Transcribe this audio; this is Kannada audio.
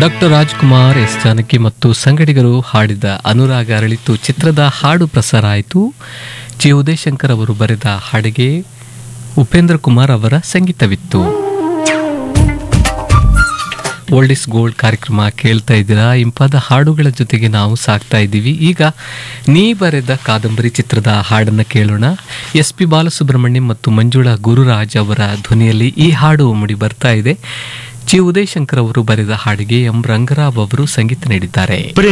ಡಾಕ್ಟರ್ ರಾಜ್ಕುಮಾರ್ ಎಸ್ ಜಾನಕಿ ಮತ್ತು ಸಂಗಡಿಗರು ಹಾಡಿದ ಅನುರಾಗ ಅರಳಿತು ಚಿತ್ರದ ಹಾಡು ಪ್ರಸಾರ ಆಯಿತು ಜಿ ಉದಯಶಂಕರ್ ಅವರು ಬರೆದ ಹಾಡಿಗೆ ಉಪೇಂದ್ರ ಕುಮಾರ್ ಅವರ ಸಂಗೀತವಿತ್ತು ಓಲ್ಡ್ ಇಸ್ ಗೋಲ್ಡ್ ಕಾರ್ಯಕ್ರಮ ಕೇಳ್ತಾ ಇದ್ದೀರಾ ಇಂಪಾದ ಹಾಡುಗಳ ಜೊತೆಗೆ ನಾವು ಸಾಕ್ತಾ ಇದ್ದೀವಿ ಈಗ ನೀ ಬರೆದ ಕಾದಂಬರಿ ಚಿತ್ರದ ಹಾಡನ್ನು ಕೇಳೋಣ ಎಸ್ ಪಿ ಬಾಲಸುಬ್ರಹ್ಮಣ್ಯಂ ಮತ್ತು ಮಂಜುಳಾ ಗುರುರಾಜ್ ಅವರ ಧ್ವನಿಯಲ್ಲಿ ಈ ಹಾಡು ಮೂಡಿ ಬರ್ತಾ ಇದೆ ಜಿ ಉದಯಶಂಕರ್ ಅವರು ಬರೆದ ಹಾಡಿಗೆ ಎಂ ರಂಗರಾವ್ ಅವರು ಸಂಗೀತ ನೀಡಿದ್ದಾರೆ